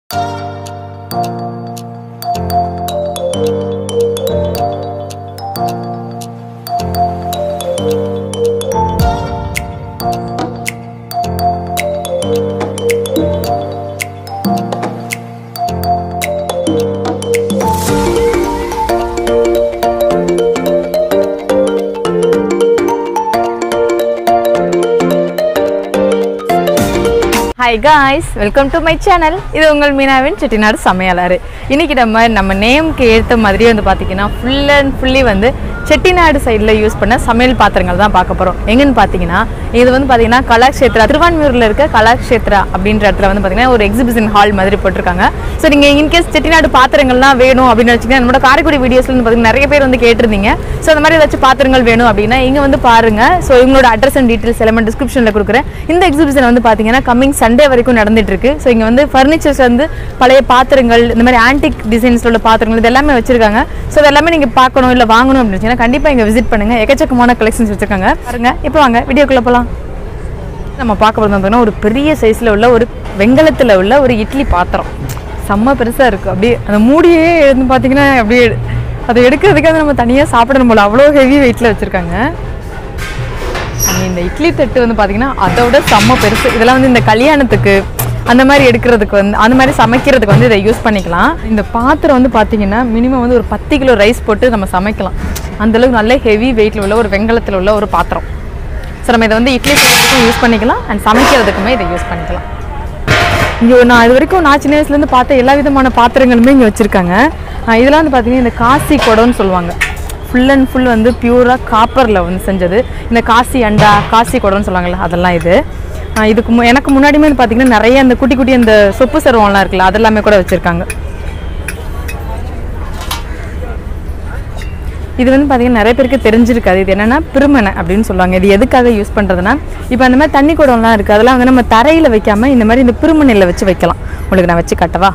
hi guys welcome to my channel இது உங்கள் மீனாவின் செட்டிநாடு சமையலாறு இன்னைக்கு நம்ம நம்ம நேம்க்கு ஏற்ற மாதிரி வந்து பார்த்தீங்கன்னா ஃபுல் அண்ட் ஃபுல்லி வந்து செட்டிநாடு சைடில் யூஸ் பண்ண சமையல் பாத்திரங்கள் தான் பார்க்க போகிறோம் எங்கன்னு பார்த்தீங்கன்னா இது வந்து பார்த்தீங்கன்னா கலாக்ஷேத்ரா திருவான்மியூரில் இருக்க கலாக்ஷேத்ரா அப்படின்ற இடத்துல வந்து பார்த்தீங்கன்னா ஒரு எக்ஸிபிஷன் ஹால் மாதிரி போட்டிருக்காங்க ஸோ நீங்கள் இன்கேஸ் செட்டிநாடு பாத்திரங்கள்லாம் வேணும் அப்படின்னு வச்சுக்கோங்க நம்மளோட காரைக்குடி வீடியோஸ்ல வந்து பார்த்தீங்கன்னா நிறைய பேர் வந்து கேட்டிருந்தீங்க ஸோ அந்த மாதிரி ஏதாச்சும் பாத்திரங்கள் வேணும் அப்படின்னா இங்கே வந்து பாருங்க ஸோ இவங்களோட அட்ரஸ் அண்ட் டீட்டெயில்ஸ் எல்லாமே டிஸ்கிரிப்ஷனில் கொடுக்குறேன் இந்த எக்ஸிபிஷன் வந்து பார்த்தீங்கன்னா கம்மிங் சண்டே வரைக்கும் நடந்துட்டு இருக்கு ஸோ இங்கே வந்து ஃபர்னிச்சர்ஸ் வந்து பழைய பாத்திரங்கள் இந்த மாதிரி ஆன்டிக் டிசைன்ஸில் உள்ள பாத்திரங்கள் இது எல்லாமே வச்சிருக்காங்க ஸோ இது எல்லாமே நீங்கள் பார்க்கணும் இல்லை வாங்கணும் அப்படின்னு வச்சுன்னா கண்டிப்பாக இங்கே விசிட் பண்ணுங்க எக்கச்சக்கமான கலெக்ஷன்ஸ் வச்சிருக்காங்க பாருங்க இப்போ வாங்க வீடியோக்குள்ளே போகலாம் நம்ம பார்க்க போகிறது பார்த்தீங்கன்னா ஒரு பெரிய சைஸில் உள்ள ஒரு வெங்கலத்தில் உள்ள ஒரு இட்லி பாத்திரம் செம்ம பெருசாக இருக்குது அப்படியே அந்த மூடியே வந்து பார்த்தீங்கன்னா அப்படியே அதை எடுக்கிறதுக்காக நம்ம தனியாக சாப்பிடணும் போல அவ்வளோ ஹெவி வெயிட்டில் வச்சுருக்காங்க அண்ட் இந்த இட்லி தட்டு வந்து பார்த்தீங்கன்னா அதோட செம்ம பெருசு இதெல்லாம் வந்து இந்த கல்யாணத்துக்கு அந்த மாதிரி எடுக்கிறதுக்கு வந்து அந்த மாதிரி சமைக்கிறதுக்கு வந்து இதை யூஸ் பண்ணிக்கலாம் இந்த பாத்திரம் வந்து பார்த்தீங்கன்னா மினிமம் வந்து ஒரு பத்து கிலோ ரைஸ் போட்டு நம்ம சமைக்கலாம் அந்த அளவுக்கு நல்ல ஹெவி வெயிட்டில் உள்ள ஒரு வெங்கலத்தில் உள்ள ஒரு பாத்திரம் ஸோ நம்ம இதை வந்து இட்லி செய்யறதுக்கும் யூஸ் பண்ணிக்கலாம் அண்ட் சமைக்கிறதுக்குமே இதை யூஸ் பண்ணிக்கலாம் இங்கே நான் இது வரைக்கும் நான் சின்ன வயசுலேருந்து பார்த்த எல்லா விதமான பாத்திரங்களுமே இங்கே வச்சுருக்காங்க இதெல்லாம் வந்து பார்த்தீங்கன்னா இந்த காசி குடம்னு சொல்லுவாங்க ஃபுல் அண்ட் ஃபுல் வந்து பியூராக காப்பரில் வந்து செஞ்சது இந்த காசி அண்டா காசி குடம்னு சொல்லுவாங்கல்ல அதெல்லாம் இது ஆஹ் இதுக்கு மு எனக்கு முன்னாடியுமே வந்து பார்த்தீங்கன்னா நிறைய அந்த குட்டி குட்டி அந்த சொப்பு சருவம்லாம் இருக்குல்ல அதெல்லாமே கூட வச்சுருக்காங்க இது வந்து பார்த்தீங்கன்னா நிறைய பேருக்கு தெரிஞ்சிருக்காது இது என்னன்னா பிருமனை அப்படின்னு சொல்லுவாங்க இது எதுக்காக யூஸ் பண்ணுறதுன்னா இப்போ அந்த மாதிரி தண்ணி குடம்லாம் இருக்குது அதெல்லாம் வந்து நம்ம தரையில் வைக்காம இந்த மாதிரி இந்த பிருமனையில் வச்சு வைக்கலாம் உங்களுக்கு நான் வச்சு காட்டவா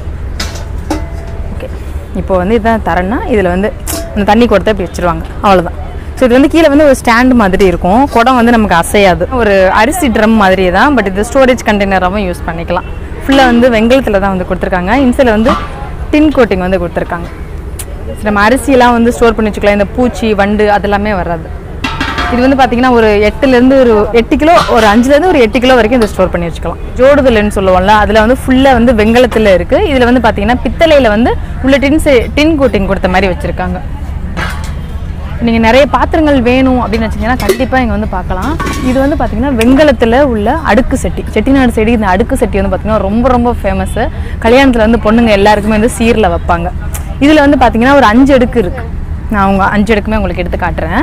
ஓகே இப்போ வந்து இதான் தரேன்னா இதில் வந்து அந்த தண்ணி குடத்தை இப்படி வச்சிருவாங்க அவ்வளோதான் ஸோ இது வந்து கீழே வந்து ஒரு ஸ்டாண்ட் மாதிரி இருக்கும் குடம் வந்து நமக்கு அசையாது ஒரு அரிசி ட்ரம் மாதிரி தான் பட் இது ஸ்டோரேஜ் கண்டெய்னராகவும் யூஸ் பண்ணிக்கலாம் ஃபுல்லாக வந்து வெங்கலத்தில் தான் வந்து கொடுத்துருக்காங்க இன்சில் வந்து டின் கோட்டிங் வந்து கொடுத்துருக்காங்க சரி, நம்ம அரிசியெல்லாம் வந்து ஸ்டோர் பண்ணி வச்சுக்கலாம் இந்த பூச்சி வண்டு அதெல்லாமே வராது இது வந்து பார்த்தீங்கன்னா ஒரு எட்டுலேருந்து ஒரு எட்டு கிலோ ஒரு அஞ்சுலேருந்து ஒரு எட்டு கிலோ வரைக்கும் இதை ஸ்டோர் பண்ணி வச்சுக்கலாம் ஜோடுதல்னு சொல்லுவோம்ல அதில் வந்து ஃபுல்லாக வந்து வெங்கலத்தில் இருக்குது இதில் வந்து பார்த்தீங்கன்னா பித்தளையில் வந்து உள்ள டின் டின் கோட்டிங் கொடுத்த மாதிரி வச்சுருக்காங்க நீங்கள் நிறைய பாத்திரங்கள் வேணும் அப்படின்னு வச்சிங்கன்னா கண்டிப்பாக இங்கே வந்து பார்க்கலாம் இது வந்து பார்த்தீங்கன்னா வெங்கலத்தில் உள்ள அடுக்கு சட்டி செட்டிநாடு சைடு இந்த அடுக்கு சட்டி வந்து பார்த்தீங்கன்னா ரொம்ப ரொம்ப ஃபேமஸ்ஸு கல்யாணத்தில் வந்து பொண்ணுங்க எல்லாருக்குமே வந்து சீரில் வைப்பாங்க இதில் வந்து பார்த்தீங்கன்னா ஒரு அஞ்சு அடுக்கு இருக்குது நான் அவங்க அஞ்சு அடுக்குமே உங்களுக்கு எடுத்து காட்டுறேன்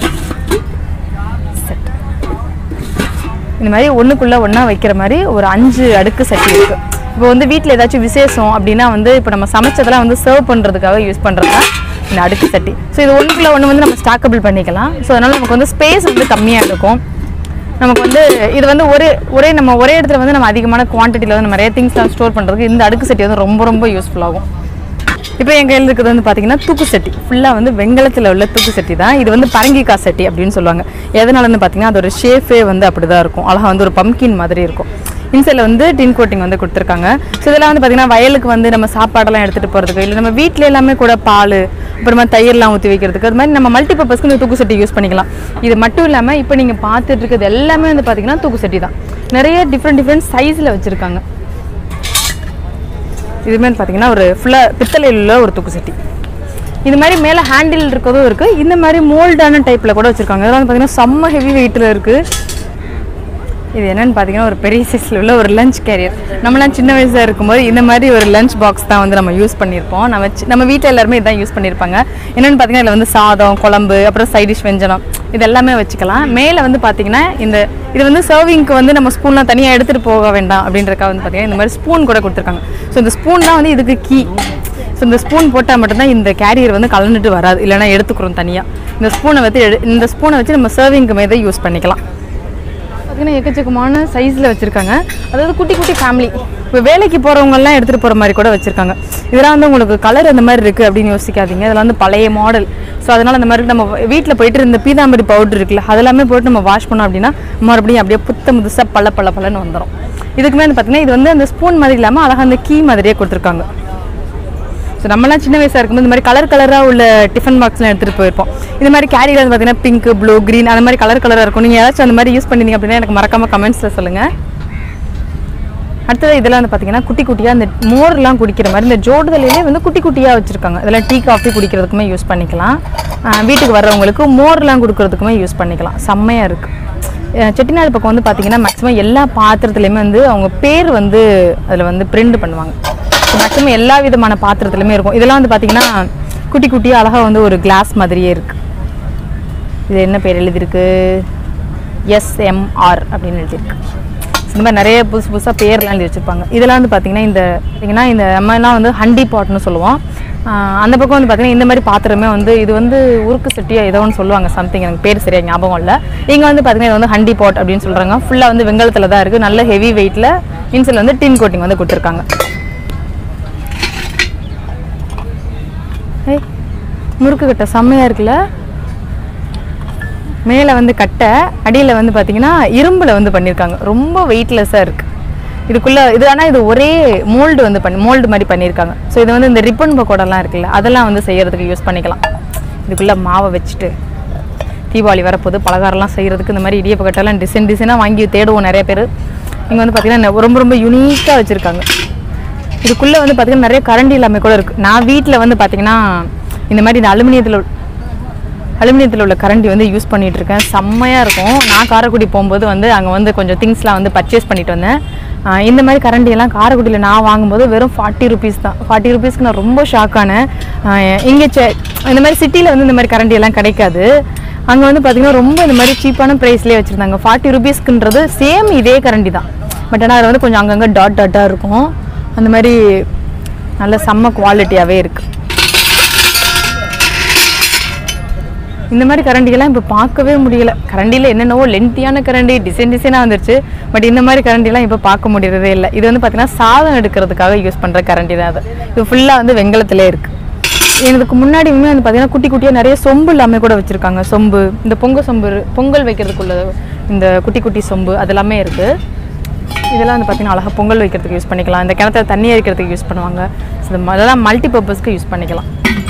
செட் இந்த மாதிரி ஒன்றுக்குள்ளே ஒன்றா வைக்கிற மாதிரி ஒரு அஞ்சு அடுக்கு சட்டி இருக்குது இப்போ வந்து வீட்டில் ஏதாச்சும் விசேஷம் அப்படின்னா வந்து இப்போ நம்ம சமைச்சதெல்லாம் வந்து சர்வ் பண்ணுறதுக்காக யூஸ் பண்ணுறது தான் இந்த அடுக்கு சட்டி ஸோ இது ஒன்றுக்குள்ள ஒன்று வந்து நம்ம ஸ்டாக்கபிள் பண்ணிக்கலாம் ஸோ அதனால் நமக்கு வந்து ஸ்பேஸ் வந்து கம்மியாக இருக்கும் நமக்கு வந்து இது வந்து ஒரே ஒரே நம்ம ஒரே இடத்துல வந்து நம்ம அதிகமான குவான்டிட்டியில் வந்து நம்ம நிறைய திங்ஸ்லாம் ஸ்டோர் பண்ணுறதுக்கு இந்த அடுக்கு சட்டி வந்து ரொம்ப ரொம்ப யூஸ்ஃபுல்லாகும் இப்போ என் கையில் இருக்கிறது வந்து பார்த்தீங்கன்னா தூக்கு சட்டி ஃபுல்லாக வந்து வெங்கலத்தில் உள்ள தூக்கு சட்டி தான் இது வந்து பரங்கிக்கா சட்டி அப்படின்னு சொல்லுவாங்க எதனாலன்னு பார்த்தீங்கன்னா அதோட ஷேஃபே வந்து அப்படி தான் இருக்கும் அழகாக வந்து ஒரு பம்கின் மாதிரி இருக்கும் இன்சைடில் வந்து டின் கோட்டிங் வந்து கொடுத்துருக்காங்க ஸோ இதெல்லாம் வந்து பார்த்தீங்கன்னா வயலுக்கு வந்து நம்ம சாப்பாடெல்லாம் எடுத்துகிட்டு போகிறதுக்கு இல்லை நம்ம வீட்டில் எல்லாமே கூட பால் அப்புறமா தயிர்லாம் ஊற்றி வைக்கிறதுக்கு அது மாதிரி நம்ம மல்டி பர்பஸ்க்கு இந்த தூக்கு சட்டி யூஸ் பண்ணிக்கலாம் இது மட்டும் இல்லாமல் இப்போ நீங்கள் பார்த்துட்டு இருக்கிறது எல்லாமே வந்து பார்த்தீங்கன்னா தூக்கு சட்டி தான் நிறைய டிஃப்ரெண்ட் டிஃப்ரெண்ட் சைஸில் வச்சுருக்காங்க இதுமே வந்து பார்த்தீங்கன்னா ஒரு ஃபுல்லாக பித்தளையில் உள்ள ஒரு தூக்கு சட்டி இது மாதிரி மேலே ஹேண்டில் இருக்கிறதும் இருக்குது இந்த மாதிரி மோல்டான டைப்பில் கூட வச்சுருக்காங்க இதெல்லாம் வந்து பார்த்தீங்கன்னா செம்ம ஹெவி வெயிட்டில் இருக்குது இது என்னன்னு பார்த்தீங்கன்னா ஒரு பெரிய சைஸில் உள்ள ஒரு லஞ்ச் கேரியர் நம்மலாம் சின்ன வயசாக இருக்கும்போது இந்த மாதிரி ஒரு லஞ்ச் பாக்ஸ் தான் வந்து நம்ம யூஸ் பண்ணியிருப்போம் நம்ம சி- நம்ம வீட்டில் எல்லாருமே இதான் யூஸ் பண்ணியிருப்பாங்க என்னென்னு பார்த்தீங்கன்னா இதில் வந்து சாதம் குழம்பு அப்புறம் சைடிஷ் வெஞ்சனம் இது எல்லாமே வச்சுக்கலாம் மேலே வந்து பார்த்தீங்கன்னா இந்த இது வந்து சர்விங்க்கு வந்து நம்ம ஸ்பூன்லாம் தனியாக எடுத்துகிட்டு போக வேண்டாம் அப்படின்றக்காக வந்து பார்த்தீங்கன்னா இந்த மாதிரி ஸ்பூன் கூட கொடுத்துருக்காங்க ஸோ இந்த ஸ்பூன் தான் வந்து இதுக்கு கீ ஸோ இந்த ஸ்பூன் போட்டால் மட்டும்தான் இந்த கேரியர் வந்து கலந்துட்டு வராது இல்லைன்னா எடுத்துக்கிறோம் தனியாக இந்த ஸ்பூனை வச்சு எடு- இந்த ஸ்பூனை வச்சு நம்ம சர்விங்க்கு மீது யூஸ் பண்ணிக்கலாம் பார்த்தீங்கன்னா எக்கச்சக்கமான சைஸில் வச்சுருக்காங்க அதாவது குட்டி குட்டி ஃபேமிலி இப்போ வேலைக்கு போகிறவங்கெல்லாம் எடுத்துகிட்டு போகிற மாதிரி கூட வச்சுருக்காங்க இதெல்லாம் வந்து உங்களுக்கு கலர் அந்த மாதிரி இருக்குது அப்படின்னு யோசிக்காதீங்க இதெல்லாம் வந்து பழைய மாடல் ஸோ அதனால் அந்த மாதிரி நம்ம வீட்டில் போயிட்டு இந்த பீதாம்பரி பவுடர் இருக்குல்ல அதெல்லாமே போட்டு நம்ம வாஷ் பண்ணோம் அப்படின்னா மறுபடியும் அப்படியே புத்த முதுசாக பள்ள பள்ள பள்ளன்னு வந்துடும் இதுக்குமே வந்து பார்த்தீங்கன்னா இது வந்து அந்த ஸ்பூன் மாதிரி இல்லாமல் அழகாக அந்த கீ மாதிரியே கொடுத்துருக்காங்க ஸோ நம்மலாம் சின்ன வயசாக இருக்கும்போது இந்த மாதிரி கலர் கலராக உள்ள டிஃபன் பாக்ஸ்லாம் எடுத்துகிட்டு போயிருப்போம் இந்த மாதிரி கேரியில் வந்து பார்த்தீங்கன்னா பிங்க் ப்ளூ க்ரீன் அந்த மாதிரி கலர் கலராக இருக்கும் நீங்கள் ஏதாச்சும் அந்த மாதிரி யூஸ் பண்ணிருந்தீங்க அப்படின்னா எனக்கு மறக்காமல் கமெண்ட்ஸில் சொல்லுங்கள் அடுத்தது இதெல்லாம் வந்து பார்த்தீங்கன்னா குட்டி குட்டியாக இந்த மோர்லாம் குடிக்கிற மாதிரி இந்த ஜோடுதலையிலே வந்து குட்டி குட்டியாக வச்சுருக்காங்க இதெல்லாம் டீ காஃபி குடிக்கிறதுக்குமே யூஸ் பண்ணிக்கலாம் ஆஹ் வீட்டுக்கு வர்றவங்களுக்கு மோர்லாம் கொடுக்கறதுக்குமே யூஸ் பண்ணிக்கலாம் செம்மையாக இருக்குது செட்டிநாடு பக்கம் வந்து பார்த்தீங்கன்னா மேக்ஸிமம் எல்லா பாத்திரத்துலையுமே வந்து அவங்க பேர் வந்து அதில் வந்து பிரிண்ட் பண்ணுவாங்க மேக்ஸிமம் எல்லா விதமான பாத்திரத்துலையுமே இருக்கும் இதெல்லாம் வந்து பார்த்தீங்கன்னா குட்டி குட்டியாக அழகாக வந்து ஒரு கிளாஸ் மாதிரியே இருக்குது இது என்ன பேர் எழுதியிருக்கு எஸ்எம்ஆர் அப்படின்னு எழுதியிருக்கு இந்த மாதிரி நிறைய புதுசு புதுசாக பேர்லாம் எழுதி வச்சுருப்பாங்க இதெல்லாம் வந்து பார்த்தீங்கன்னா இந்த பார்த்தீங்கன்னா இந்த நம்மலாம் வந்து ஹண்டி பாட்னு சொல்லுவோம் ஆஹ் அந்த பக்கம் வந்து பார்த்தீங்கன்னா இந்த மாதிரி பாத்திரமே வந்து இது வந்து உருக்கு சட்டியோ ஏதோ ஒன்று சொல்லுவாங்க சம்திங் எனக்கு பேர் சரியா ஞாபகம் இல்லை இங்கே வந்து பார்த்தீங்கன்னா இது வந்து ஹண்டி பாட் அப்படின்னு சொல்கிறாங்க ஃபுல்லாக வந்து வெங்கலத்தில் தான் இருக்குது நல்ல ஹெவி வெயிட்டில் இன்சில் வந்து டின் கோட்டிங் வந்து கொடுத்துருக்காங்க ஏய் முறுக்கு கட்டை செம்மையாக இருக்குல்ல மேலே வந்து கட்டை அடியில் வந்து பார்த்தீங்கன்னா இரும்பில் வந்து பண்ணியிருக்காங்க ரொம்ப வெயிட்லெஸ்ஸாக இருக்குது இதுக்குள்ளே இது ஆனால் இது ஒரே மோல்டு வந்து பண்ணி மோல்டு மாதிரி பண்ணியிருக்காங்க ஸோ இது வந்து இந்த ரிப்பன் பக்கோடாலாம் இருக்குல்ல அதெல்லாம் வந்து செய்யறதுக்கு யூஸ் பண்ணிக்கலாம் இதுக்குள்ளே மாவை வச்சுட்டு தீபாவளி வரப்போது பலகாரம்லாம் செய்கிறதுக்கு இந்த மாதிரி இடியப்ப கட்டெல்லாம் டிசைன் டிசைனாக வாங்கி தேடுவோம் நிறைய பேர் இங்கே வந்து பார்த்தீங்கன்னா ரொம்ப ரொம்ப யூனிக்காக வச்சுருக்காங்க இதுக்குள்ளே வந்து பார்த்தீங்கன்னா நிறைய கரண்டி எல்லாமே கூட இருக்குது நான் வீட்டில் வந்து பார்த்தீங்கன்னா இந்த மாதிரி இந்த அலுமினியத்தில் அலுமினியத்தில் உள்ள கரண்டி வந்து யூஸ் பண்ணிட்டு இருக்கேன் செம்மையாக இருக்கும் நான் காரைக்குடி போகும்போது வந்து அங்கே வந்து கொஞ்சம் திங்ஸ்லாம் வந்து பர்ச்சேஸ் பண்ணிட்டு வந்தேன் ஆஹ் இந்த மாதிரி கரண்டி எல்லாம் காரைக்குடியில் நான் வாங்கும்போது வெறும் ஃபார்ட்டி ருபீஸ் தான் ஃபார்ட்டி ருபீஸ்க்கு நான் ரொம்ப ஷாக் ஆனேன் ஆஹ் இங்கே செ இந்த மாதிரி சிட்டியில் வந்து இந்த மாதிரி கரண்டி எல்லாம் கிடைக்காது அங்கே வந்து பார்த்தீங்கன்னா ரொம்ப இந்த மாதிரி சீப்பான ப்ரைஸ்லேயே வச்சுருந்தாங்க ஃபார்ட்டி ருபீஸ்க்குன்றது சேம் இதே கரண்டி தான் பட் ஆனால் அது வந்து கொஞ்சம் அங்கங்கே டாட் டாட்டாக இருக்கும் அந்த மாதிரி நல்ல செம்ம குவாலிட்டியாகவே இருக்குது இந்த மாதிரி கரண்டிகள்லாம் இப்போ பார்க்கவே முடியல கரண்டியில் என்னென்னவோ லென்த்தியான கரண்டி டிசைன் டிசைனாக வந்துருச்சு பட் இந்த மாதிரி கரண்டிலாம் இப்போ பார்க்க முடியறதே இல்லை இது வந்து பார்த்தீங்கன்னா சாதம் எடுக்கிறதுக்காக யூஸ் பண்ணுற கரண்டி தான் அது இது ஃபுல்லாக வந்து வெங்கலத்திலே இருக்குது எனக்கு முன்னாடியுமே வந்து பார்த்தீங்கன்னா குட்டி குட்டியாக நிறைய சொம்பு எல்லாமே கூட வச்சுருக்காங்க சொம்பு இந்த பொங்கல் சொம்பு பொங்கல் வைக்கிறதுக்குள்ள இந்த குட்டி குட்டி சொம்பு அதெல்லாமே இருக்குது இதெல்லாம் வந்து பார்த்தீங்கன்னா அழகாக பொங்கல் வைக்கிறதுக்கு யூஸ் பண்ணிக்கலாம் இந்த கிணத்துல தண்ணி அரிக்கிறதுக்கு யூஸ் பண்ணுவாங்க ஸோ இது அதெல்லாம் மல்டி பர்பஸ்க்கு யூஸ் பண்ணிக்கலாம்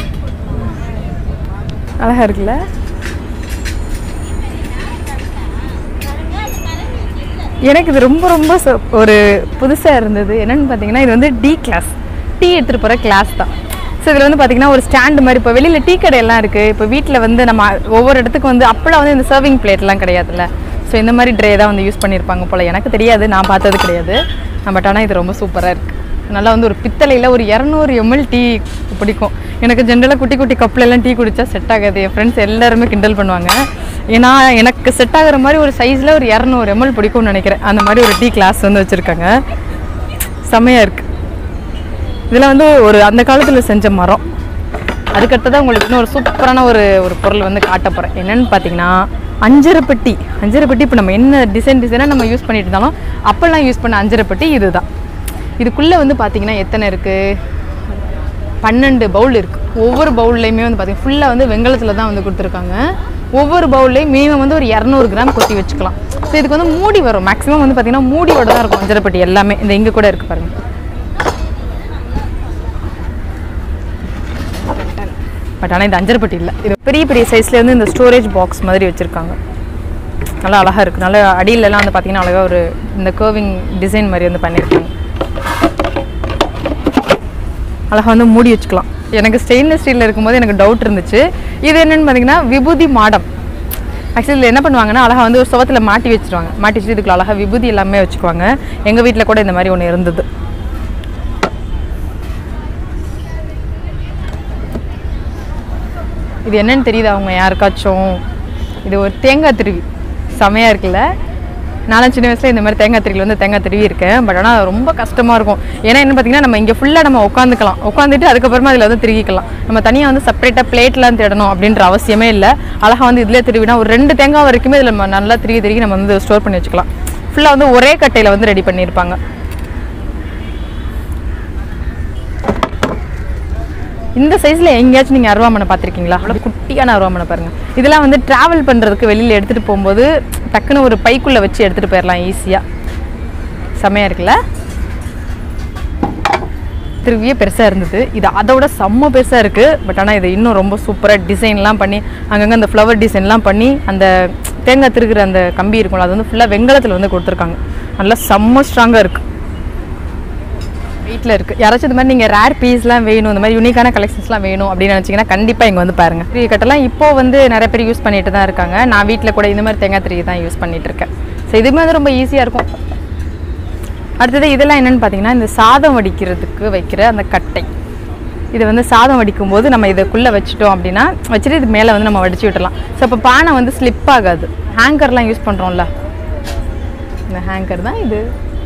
அழகா இருக்குல்ல எனக்கு இது ரொம்ப ரொம்ப ச- ஒரு புதுசாக இருந்தது என்னன்னு பார்த்தீங்கன்னா இது வந்து டீ கிளாஸ் டீ எடுத்துகிட்டு போகிற கிளாஸ் தான் ஸோ இதில் வந்து பார்த்தீங்கன்னா ஒரு ஸ்டாண்டு மாதிரி இப்போ வெளியில் டீ கடையெல்லாம் இருக்குது இப்போ வீட்டில் வந்து நம்ம ஒவ்வொரு இடத்துக்கு வந்து அப்போலாம் வந்து இந்த சர்விங் பிளேட்லாம் கிடையாதுல்ல ஸோ இந்த மாதிரி ட்ரே தான் வந்து யூஸ் பண்ணியிருப்பாங்க போல் எனக்கு தெரியாது நான் பார்த்தது கிடையாது பட் ஆனால் இது ரொம்ப சூப்பராக இருக்குது நல்லா வந்து ஒரு பித்தளையில் ஒரு இரநூறு எம்எல் டீ பிடிக்கும் எனக்கு ஜென்ரலாக குட்டி குட்டி கப்பில் எல்லாம் டீ குடித்தா செட் ஆகாது என் ஃப்ரெண்ட்ஸ் எல்லாருமே கிண்டல் பண்ணுவாங்க ஏன்னா எனக்கு செட் ஆகுற மாதிரி ஒரு சைஸில் ஒரு இரநூறு எம்எல் பிடிக்கும்னு நினைக்கிறேன் அந்த மாதிரி ஒரு டீ கிளாஸ் வந்து வச்சுருக்காங்க செம்மையாக இருக்குது இதில் வந்து ஒரு அந்த காலத்தில் செஞ்ச மரம் அதுக்கடுத்ததான் உங்களுக்கு இன்னும் ஒரு சூப்பரான ஒரு ஒரு பொருள் வந்து காட்ட போகிறேன் என்னன்னு பார்த்தீங்கன்னா அஞ்சரை பெட்டி அஞ்சரை பெட்டி இப்போ நம்ம என்ன டிசைன் டிசைனாக நம்ம யூஸ் பண்ணிட்டு இருந்தாலும் அப்போல்லாம் யூஸ் பண்ண அஞ்சரை பெட்டி இதுதான் இதுக்குள்ளே வந்து பார்த்தீங்கன்னா எத்தனை இருக்குது பன்னெண்டு பவுல் இருக்குது ஒவ்வொரு பவுல்லையுமே வந்து பார்த்தீங்கன்னா ஃபுல்லாக வந்து வெங்கலத்தில் தான் வந்து கொடுத்துருக்காங்க ஒவ்வொரு பவுல்லையும் மினிமம் வந்து ஒரு இரநூறு கிராம் கொட்டி வச்சுக்கலாம் ஸோ இதுக்கு வந்து மூடி வரும் மேக்ஸிமம் வந்து பார்த்தீங்கன்னா மூடியோட தான் இருக்கும் அஞ்சரை பெட்டி எல்லாமே இந்த இங்கே கூட இருக்குது பாருங்கள் பட் ஆனால் இது அஞ்சரை பெட்டி இல்லை இது பெரிய பெரிய சைஸ்ல வந்து இந்த ஸ்டோரேஜ் பாக்ஸ் மாதிரி வச்சுருக்காங்க நல்லா அழகாக இருக்குது நல்லா அடியிலலாம் வந்து பார்த்தீங்கன்னா அழகாக ஒரு இந்த கர்விங் டிசைன் மாதிரி வந்து பண்ணியிருக்காங்க அழகாக வந்து மூடி வச்சுக்கலாம் எனக்கு ஸ்டெயின்லெஸ் ஸ்டீலில் இருக்கும்போது எனக்கு டவுட் இருந்துச்சு இது என்னன்னு பார்த்தீங்கன்னா விபூதி மாடம் ஆக்சுவலி இதில் என்ன பண்ணுவாங்கன்னா அழகாக வந்து ஒரு சுவத்தில் மாட்டி வச்சிருவாங்க மாட்டி வச்சு இதுக்குள்ள அழகாக விபூதி எல்லாமே வச்சுக்குவாங்க எங்கள் வீட்டில் கூட இந்த மாதிரி ஒன்று இருந்தது இது என்னன்னு தெரியுது அவங்க யாருக்காச்சும் இது ஒரு தேங்காய் திருவி செமையாக இருக்குல்ல நானும் சின்ன வயசுல இந்த மாதிரி தேங்காய் திருவியில் வந்து தேங்காய் திருவி இருக்கேன் பட் ஆனால் ரொம்ப கஷ்டமாக இருக்கும் ஏன்னா என்ன பார்த்தீங்கன்னா நம்ம இங்கே ஃபுல்லாக நம்ம உட்காந்துக்கலாம் உட்காந்துட்டு அதுக்கப்புறமா அதில் வந்து திருகிக்கலாம் நம்ம தனியாக வந்து செப்பரேட்டாக பிளேட்லாம் தேடணும் அப்படின்ற அவசியமே இல்லை அழகாக வந்து இதிலே திருவினா ஒரு ரெண்டு தேங்காய் வரைக்குமே இதில் நம்ம நல்லா திருகி திருகி நம்ம வந்து ஸ்டோர் பண்ணி வச்சுக்கலாம் ஃபுல்லாக வந்து ஒரே கட்டையில் வந்து ரெடி பண்ணியிருப்பாங்க இந்த சைஸில் எங்கேயாச்சும் நீங்கள் அருவாமனை பார்த்துருக்கீங்களா அவ்வளோ குட்டியான அருவாமனை பாருங்கள் இதெல்லாம் வந்து ட்ராவல் பண்ணுறதுக்கு வெளியில் எடுத்துகிட்டு போகும்போது டக்குன்னு ஒரு பைக்குள்ளே வச்சு எடுத்துகிட்டு போயிடலாம் ஈஸியாக செமையாக இருக்குல்ல திருவியே பெருசாக இருந்தது இது அதோட செம்ம பெருசாக இருக்குது பட் ஆனால் இது இன்னும் ரொம்ப சூப்பராக டிசைன்லாம் பண்ணி அங்கங்கே அந்த ஃப்ளவர் டிசைன்லாம் பண்ணி அந்த தேங்காய் திருகிற அந்த கம்பி இருக்கும்ல அது வந்து ஃபுல்லாக வெங்கலத்தில் வந்து கொடுத்துருக்காங்க நல்லா செம்ம ஸ்ட்ராங்காக இருக்குது வீட்டில் இருக்குது யாராச்சும் இந்த மாதிரி நீங்கள் ரேர் பீஸ்லாம் வேணும் இந்த மாதிரி யூனிக்கான கலெக்ஷன்ஸ்லாம் வேணும் அப்படின்னு நினச்சிங்கன்னா கண்டிப்பாக இங்கே வந்து பாருங்கள் த்ரீ கட்டெல்லாம் இப்போ வந்து நிறைய பேர் யூஸ் பண்ணிட்டு தான் இருக்காங்க நான் வீட்டில் கூட இந்த மாதிரி தேங்காய் த்ரீ தான் யூஸ் பண்ணிட்டு இருக்கேன் ஸோ இதுவுமே வந்து ரொம்ப ஈஸியாக இருக்கும் அடுத்தது இதெல்லாம் என்னென்னு பார்த்தீங்கன்னா இந்த சாதம் வடிக்கிறதுக்கு வைக்கிற அந்த கட்டை இது வந்து சாதம் வடிக்கும் போது நம்ம இதுக்குள்ளே வச்சுட்டோம் அப்படின்னா வச்சுட்டு இது மேலே வந்து நம்ம வடிச்சு விட்டுறலாம் ஸோ இப்போ பானை வந்து ஸ்லிப் ஆகாது ஹேங்கர்லாம் யூஸ் பண்ணுறோம்ல இந்த ஹேங்கர் தான் இது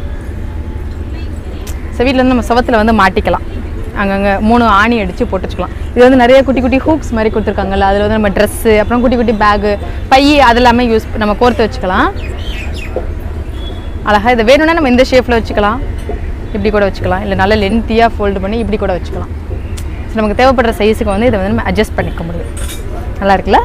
ஸோ வீட்டில் வந்து நம்ம சுவத்தில் வந்து மாட்டிக்கலாம் அங்கங்கே மூணு ஆணி அடித்து போட்டு வச்சுக்கலாம் இது வந்து நிறைய குட்டி குட்டி ஹூக்ஸ் மாதிரி கொடுத்துருக்காங்கல்ல அதில் வந்து நம்ம ட்ரெஸ்ஸு அப்புறம் குட்டி குட்டி பேகு பை அது எல்லாமே யூஸ் நம்ம கோர்த்து வச்சுக்கலாம் அழகாக இதை வேணும்னா நம்ம இந்த ஷேப்பில் வச்சுக்கலாம் இப்படி கூட வச்சுக்கலாம் இல்லை நல்லா லென்த்தியாக ஃபோல்டு பண்ணி இப்படி கூட வச்சுக்கலாம் ஸோ நமக்கு தேவைப்படுற சைஸுக்கு வந்து இதை வந்து நம்ம அட்ஜஸ்ட் பண்ணிக்க முடியும் நல்லா இருக்குல்ல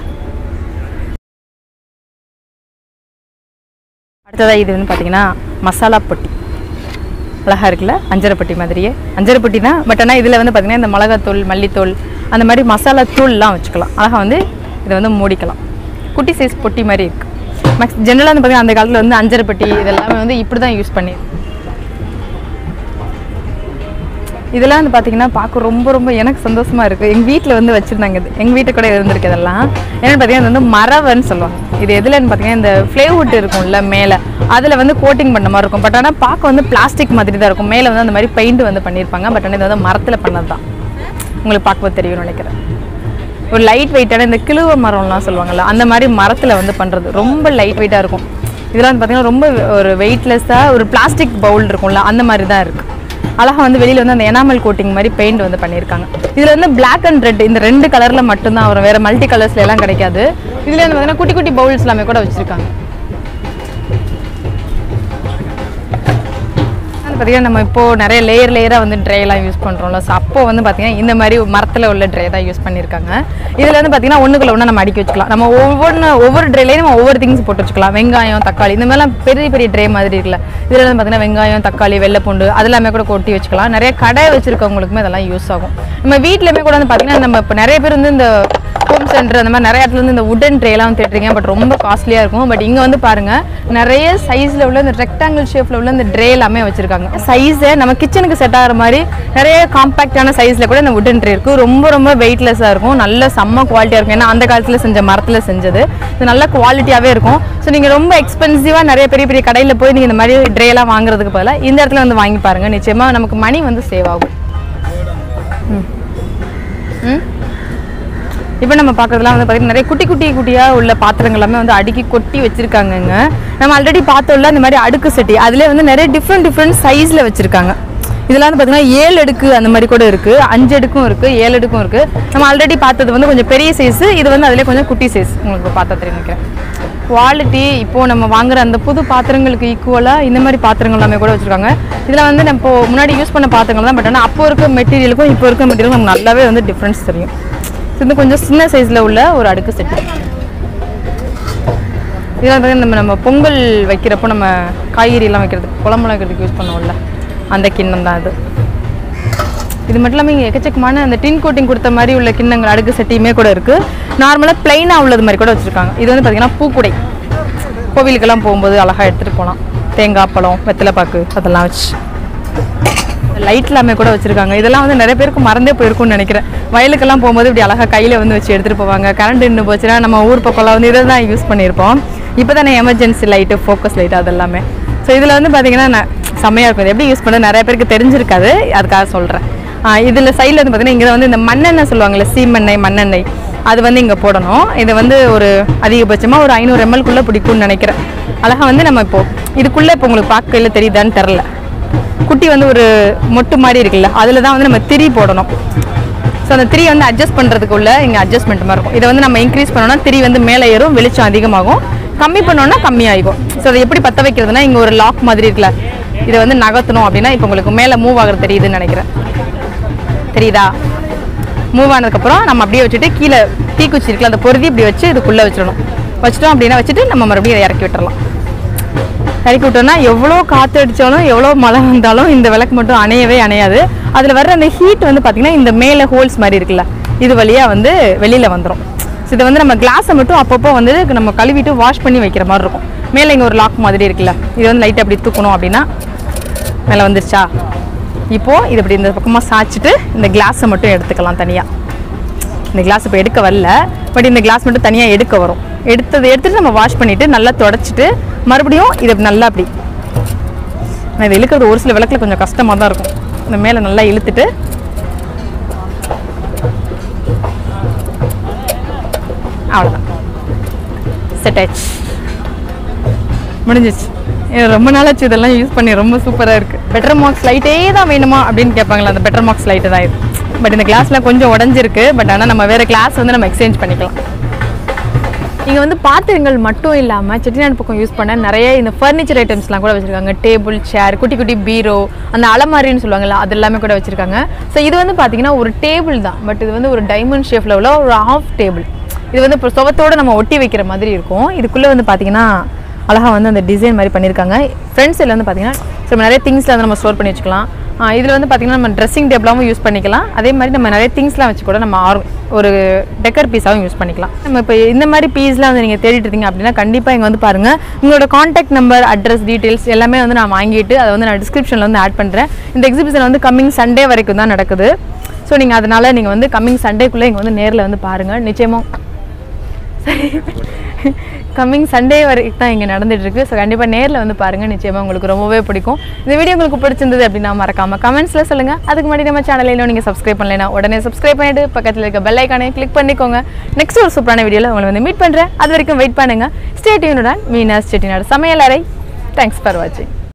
அடுத்ததாக இது வந்து பார்த்தீங்கன்னா மசாலா பொட்டி அழகாக இருக்குல்ல அஞ்சரைப்பட்டி மாதிரியே அஞ்சரைப்பட்டி தான் பட் ஆனால் இதில் வந்து பார்த்திங்கன்னா இந்த மிளகாத்தூள் மல்லித்தூள் அந்த மாதிரி மசாலா தூள்லாம் வச்சுக்கலாம் அழகாக வந்து இதை வந்து மூடிக்கலாம் குட்டி சைஸ் பொட்டி மாதிரி இருக்குது மேக்ஸ் ஜென்ரலாக வந்து பார்த்திங்கன்னா அந்த காலத்தில் வந்து அஞ்சரைப்பட்டி இதெல்லாமே வந்து இப்படி தான் யூஸ் பண்ணி இதெல்லாம் வந்து பார்த்தீங்கன்னா பார்க்க ரொம்ப ரொம்ப எனக்கு சந்தோஷமா இருக்குது எங்கள் வீட்டில் வந்து வச்சுருந்தாங்க இது எங்கள் வீட்டு கூட இருந்திருக்கு இதெல்லாம் என்னென்னு பார்த்தீங்கன்னா இது வந்து மரவன்னு சொல்லுவாங்க இது எதுலன்னு பார்த்தீங்கன்னா இந்த ஃப்ளேவுட் இருக்கும்ல மேலே அதில் வந்து கோட்டிங் பண்ண மாதிரி இருக்கும் பட் ஆனால் பார்க்க வந்து பிளாஸ்டிக் மாதிரி தான் இருக்கும் மேலே வந்து அந்த மாதிரி பெயிண்ட் வந்து பண்ணியிருப்பாங்க பட் ஆனால் இது வந்து மரத்தில் பண்ணது தான் உங்களுக்கு பார்க்கும்போது தெரியும்னு நினைக்கிறேன் ஒரு லைட் வெயிட்டான இந்த கிழுவ மரம்லாம் சொல்லுவாங்கல்ல அந்த மாதிரி மரத்தில் வந்து பண்ணுறது ரொம்ப லைட் வெயிட்டாக இருக்கும் இதெல்லாம் வந்து பார்த்தீங்கன்னா ரொம்ப ஒரு வெயிட்லெஸ்ஸாக ஒரு பிளாஸ்டிக் பவுல் இருக்கும்ல அந்த மாதிரி தான் இருக்குது அழகாக வந்து வெளியில் வந்து அந்த எனாமல் கோட்டிங் மாதிரி பெயிண்ட் வந்து பண்ணியிருக்காங்க இதில் வந்து Black அண்ட் ரெட் இந்த ரெண்டு கலரில் மட்டும்தான் வரும் வேறு மல்டி கலர்ஸ்ல எல்லாம் கிடைக்காது இதில் வந்து பார்த்தீங்கன்னா குட்டி குட்டி பவுல்ஸ் எல்லாமே கூட வச்சுருக்காங்க பார்த்தீங்கன்னா நம்ம இப்போ நிறைய லேயர் லேயராக வந்து ட்ரேலாம் யூஸ் பண்ணுறோம்ல ஸோ அப்போ வந்து பார்த்தீங்கன்னா இந்த மாதிரி மரத்தில் உள்ள ட்ரே தான் யூஸ் பண்ணியிருக்காங்க இதில் வந்து பார்த்தீங்கன்னா ஒன்றுக்குள்ள ஒன்று நம்ம அடுக்கி வச்சுக்கலாம் நம்ம ஒவ்வொன்று ஒவ்வொரு ட்ரேலையும் நம்ம ஒவ்வொரு திங்ஸ் போட்டு வச்சுக்கலாம் வெங்காயம் தக்காளி இந்த மாதிரிலாம் பெரிய பெரிய ட்ரே மாதிரி இருக்குல்ல இதில் வந்து பார்த்தீங்கன்னா வெங்காயம் தக்காளி வெள்ளைப்பூண்டு அதெல்லாமே கூட கொட்டி வச்சுக்கலாம் நிறைய கடை வச்சிருக்கவங்களுக்குமே அதெல்லாம் யூஸ் ஆகும் நம்ம வீட்லையுமே கூட வந்து பார்த்தீங்கன்னா நம்ம இப்போ நிறைய பேர் வந்து இந்த ஹோம் சென்டர் அந்த மாதிரி நிறைய இடத்துல வந்து இந்த உடன் ட்ரேலாம் தேட்டுறீங்க பட் ரொம்ப காஸ்ட்லியாக இருக்கும் பட் இங்கே வந்து பாருங்க நிறைய சைஸில் உள்ள இந்த ரெக்டாங்கிள் ஷேப்பில் உள்ள இந்த ட்ரே எல்லாமே வச்சிருக்காங்க சைஸை நம்ம கிச்சனுக்கு செட் ஆகிற மாதிரி நிறைய காம்பாக்டான சைஸில் கூட இந்த உடன் ட்ரே இருக்குது ரொம்ப ரொம்ப வெயிட்லெஸ்ஸாக இருக்கும் நல்ல செம்ம குவாலிட்டியாக இருக்கும் ஏன்னா அந்த காலத்தில் செஞ்ச மரத்தில் செஞ்சது இது நல்ல குவாலிட்டியாகவே இருக்கும் ஸோ நீங்கள் ரொம்ப எக்ஸ்பென்சிவாக நிறைய பெரிய பெரிய கடையில் போய் நீங்கள் இந்த மாதிரி ட்ரேலாம் வாங்குறதுக்கு பதிலாக இந்த இடத்துல வந்து வாங்கி பாருங்கள் நிச்சயமாக நமக்கு மணி வந்து சேவ் ஆகும் ம் ம் இப்போ நம்ம பார்க்கறதுலாம் வந்து பார்த்தீங்கன்னா நிறைய குட்டி குட்டி குட்டியாக உள்ள பாத்திரங்கள் எல்லாமே வந்து அடுக்கி கொட்டி வச்சிருக்காங்கங்க நம்ம ஆல்ரெடி பார்த்தோம்ல இந்த மாதிரி அடுக்கு செட்டி அதிலே வந்து நிறைய டிஃப்ரெண்ட் டிஃப்ரெண்ட் சைஸில் வச்சிருக்காங்க இதெல்லாம் வந்து பார்த்தீங்கன்னா ஏழு அடுக்கு அந்த மாதிரி கூட இருக்குது அஞ்சு அடுக்கும் இருக்குது ஏழு அடுக்கும் இருக்குது நம்ம ஆல்ரெடி பார்த்தது வந்து கொஞ்சம் பெரிய சைஸு இது வந்து அதிலே கொஞ்சம் குட்டி சைஸ் உங்களுக்கு பார்த்தா தெரியும் நினைக்கிறேன் குவாலிட்டி இப்போ நம்ம வாங்குற அந்த புது பாத்திரங்களுக்கு ஈக்குவலாக இந்த மாதிரி பாத்திரங்கள் எல்லாமே கூட வச்சிருக்காங்க இதில் வந்து நம்ம இப்போ முன்னாடி யூஸ் பண்ண பாத்திரங்கள் தான் பட் ஆனால் அப்போ இருக்க மெட்டீரியலுக்கும் இப்போ இருக்க மெட்டீரியலுக்கும் நமக்கு நல்லாவே வந்து டிஃப்ரென்ஸ் தெரியும் இது வந்து கொஞ்சம் சின்ன சைஸில் உள்ள ஒரு அடுக்கு செட்டு இதெல்லாம் பார்த்தீங்கன்னா நம்ம நம்ம பொங்கல் வைக்கிறப்போ நம்ம காய்கறியெல்லாம் வைக்கிறதுக்கு குழம்புலாம் வைக்கிறதுக்கு யூஸ் பண்ணுவோம்ல அந்த கிண்ணம் தான் அது இது மட்டும் இல்லாமல் இங்கே எக்கச்சக்கமான அந்த டின் கோட்டிங் கொடுத்த மாதிரி உள்ள கிண்ணங்கள் அடுக்கு செட்டியுமே கூட இருக்குது நார்மலாக பிளைனாக உள்ளது மாதிரி கூட வச்சுருக்காங்க இது வந்து பார்த்திங்கன்னா பூக்குடை கோவிலுக்கெல்லாம் போகும்போது அழகாக எடுத்துகிட்டு போகலாம் தேங்காய் பழம் வெத்தலைப்பாக்கு அதெல்லாம் வச்சு லைட் எல்லாமே கூட வச்சிருக்காங்க இதெல்லாம் வந்து நிறைய பேருக்கு மறந்தே போயிருக்கும்னு நினைக்கிறேன் வயலுக்கெல்லாம் போகும்போது இப்படி அழகாக கையில் வந்து வச்சு எடுத்துகிட்டு போவாங்க கரண்ட் நின்று போச்சுன்னா நம்ம ஊர் பக்கம்லாம் வந்து இதை தான் யூஸ் பண்ணியிருப்போம் இப்போ தானே எமர்ஜென்சி லைட்டு ஃபோக்கஸ் லைட் அதெல்லாமே ஸோ இதில் வந்து பார்த்தீங்கன்னா நான் செம்மையாக இருக்கும் இது எப்படி யூஸ் பண்ண நிறைய பேருக்கு தெரிஞ்சிருக்காது அதுக்காக சொல்கிறேன் இதில் சைடில் வந்து பார்த்தீங்கன்னா இங்கே வந்து இந்த மண்ணெண்ணெய் சொல்லுவாங்கல்ல சீமெண்ணெய் மண்ணெண்ணெய் அது வந்து இங்கே போடணும் இது வந்து ஒரு அதிகபட்சமாக ஒரு ஐநூறு எம்எல்குள்ளே பிடிக்கும்னு நினைக்கிறேன் அழகாக வந்து நம்ம இப்போ இதுக்குள்ளே இப்போ உங்களுக்கு பார்க்கையில் தெரியுதான்னு தெரில குட்டி வந்து ஒரு மொட்டு மாதிரி இருக்குல்ல அதில் தான் வந்து நம்ம திரி போடணும் ஸோ அந்த திரி வந்து அட்ஜஸ்ட் பண்ணுறதுக்குள்ள இங்கே அட்ஜஸ்ட்மெண்ட் மாதிரி இருக்கும் இதை வந்து நம்ம இன்க்ரீஸ் பண்ணோம்னா திரி வந்து மேலே ஏறும் வெளிச்சம் அதிகமாகும் கம்மி பண்ணோம்னா கம்மியாகும் ஸோ அதை எப்படி பற்ற வைக்கிறதுனா இங்கே ஒரு லாக் மாதிரி இருக்குல்ல இதை வந்து நகர்த்தணும் அப்படின்னா இப்போ உங்களுக்கு மேலே மூவ் ஆகுறது தெரியுதுன்னு நினைக்கிறேன் தெரியுதா மூவ் ஆனதுக்கப்புறம் நம்ம அப்படியே வச்சுட்டு கீழே தீக்குச்சி இருக்குல்ல அந்த பொருதி இப்படி வச்சு இதுக்குள்ளே வச்சிடணும் வச்சிட்டோம் அப்படின்னா வச்சுட்டு நம்ம மறுபடியும் இதை இறக்கி விட்டுறலாம் இறக்கி விட்டோம்னா எவ்வளோ காற்று அடித்தாலும் எவ்வளோ மழை வந்தாலும் இந்த விளக்கு மட்டும் அணையவே அணையாது அதில் வர்ற அந்த ஹீட் வந்து பார்த்திங்கன்னா இந்த மேலே ஹோல்ஸ் மாதிரி இருக்குல்ல இது வழியாக வந்து வெளியில் வந்துடும் ஸோ இதை வந்து நம்ம கிளாஸை மட்டும் அப்பப்போ வந்து நம்ம கழுவிட்டு வாஷ் பண்ணி வைக்கிற மாதிரி இருக்கும் மேலே இங்கே ஒரு லாக் மாதிரி இருக்குல்ல இது வந்து லைட்டாக அப்படி தூக்கணும் அப்படின்னா மேலே வந்துருச்சா இப்போது இது இப்படி இந்த பக்கமாக சாய்ச்சிட்டு இந்த கிளாஸை மட்டும் எடுத்துக்கலாம் தனியாக இந்த கிளாஸ் இப்போ எடுக்க வரல பட் இந்த கிளாஸ் மட்டும் தனியாக எடுக்க வரும் எடுத்தது எடுத்துட்டு நம்ம வாஷ் பண்ணிவிட்டு நல்லா தொடச்சிட்டு மறுபடியும் இதை நல்லா அப்படி நான் இதை இழுக்கிறது ஒரு சில விளக்கில் கொஞ்சம் கஷ்டமாக தான் இருக்கும் இந்த மேலே நல்லா இழுத்துட்டு அவ்வளோதான் செட் ஆயிடுச்சு முடிஞ்சிச்சு எனக்கு ரொம்ப நாளாச்சு இதெல்லாம் யூஸ் பண்ணி ரொம்ப சூப்பராக இருக்குது பெட்டர் மார்க்ஸ் லைட்டே தான் வேணுமா அப்படின்னு கேட்பாங்களா அந்த பெட்டர் மார்க்ஸ் லைட்டு தான் இது பட் இந்த கிளாஸ்லாம் கொஞ்சம் உடஞ்சிருக்கு பட் ஆனால் நம்ம வேறு கிளாஸ் வந்து நம்ம எக்ஸ்சேஞ்ச் பண்ணிக்கலாம் இங்கே வந்து பாத்திரங்கள் மட்டும் இல்லாமல் செட்டிநாடு பக்கம் யூஸ் பண்ண நிறைய இந்த ஃபர்னிச்சர் ஐட்டம்ஸ்லாம் கூட வச்சுருக்காங்க டேபிள் சேர் குட்டி குட்டி பீரோ அந்த அலமாரின்னு சொல்லுவாங்கல்ல அது எல்லாமே கூட வச்சுருக்காங்க ஸோ இது வந்து பார்த்தீங்கன்னா ஒரு டேபிள் தான் பட் இது வந்து ஒரு டைமண்ட் ஷேஃபில் உள்ள ஒரு ஆஃப் டேபிள் இது வந்து இப்போ சுவத்தோட நம்ம ஒட்டி வைக்கிற மாதிரி இருக்கும் இதுக்குள்ளே வந்து பார்த்தீங்கன்னா அழகாக வந்து அந்த டிசைன் மாதிரி பண்ணியிருக்காங்க ஃப்ரண்ட் சைடில் வந்து பார்த்தீங்கன்னா ஸோ நம்ம நிறைய திங்ஸ்லாம் வந்து நம்ம ஸ்டோர் பண்ணி வச்சுக்கலாம் இதில் வந்து பார்த்தீங்கன்னா நம்ம ட்ரெஸ்ஸிங் டேபிளாகவும் யூஸ் பண்ணிக்கலாம் அதே மாதிரி நம்ம நிறைய திங்ஸ்லாம் வச்சு கூட நம்ம ஆர் ஒரு டெக்கர் பீஸாகவும் யூஸ் பண்ணிக்கலாம் நம்ம இப்போ இந்த மாதிரி பீஸ்லாம் வந்து நீங்கள் தேடிட்டு இருக்கீங்க அப்படின்னா கண்டிப்பாக இங்கே வந்து பாருங்கள் உங்களோட காண்டாக்ட் நம்பர் அட்ரஸ் டீட்டெயில்ஸ் எல்லாமே வந்து நான் வாங்கிட்டு அதை வந்து நான் டிஸ்கிரிப்ஷனில் வந்து ஆட் பண்ணுறேன் இந்த எக்ஸிபிஷன் வந்து கம்மிங் சண்டே வரைக்கும் தான் நடக்குது ஸோ நீங்கள் அதனால் நீங்கள் வந்து கம்மிங் சண்டேக்குள்ளே இங்கே வந்து நேரில் வந்து பாருங்கள் நிச்சயமாக சரி கம்மிங் சண்டே வரைக்கும் தான் இங்கே நடந்துட்டு இருக்கு ஸோ கண்டிப்பாக நேரில் வந்து பாருங்கள் நிச்சயமாக உங்களுக்கு ரொம்பவே பிடிக்கும் இந்த வீடியோ உங்களுக்கு பிடிச்சிருந்தது அப்படின்னா மறக்காமல் கமெண்ட்ஸில் சொல்லுங்கள் அதுக்கு முன்னாடி நம்ம சேனலில் இன்னும் நீங்கள் சப்ஸ்கிரைப் பண்ணலைன்னா உடனே சப்ஸ்கிரைப் பண்ணிட்டு பக்கத்தில் இருக்க பெல் ஐக்கானே கிளிக் பண்ணிக்கோங்க நெக்ஸ்ட் ஒரு சூப்பரான வீடியோவில் உங்களை வந்து மீட் பண்ணுறேன் அது வரைக்கும் வெயிட் பண்ணுங்கள் ஸ்டே டியூனுடன் மீனாஸ் செட்டிநாடு சமையல் அறை தேங்க்ஸ் ஃபார் வாட்சிங்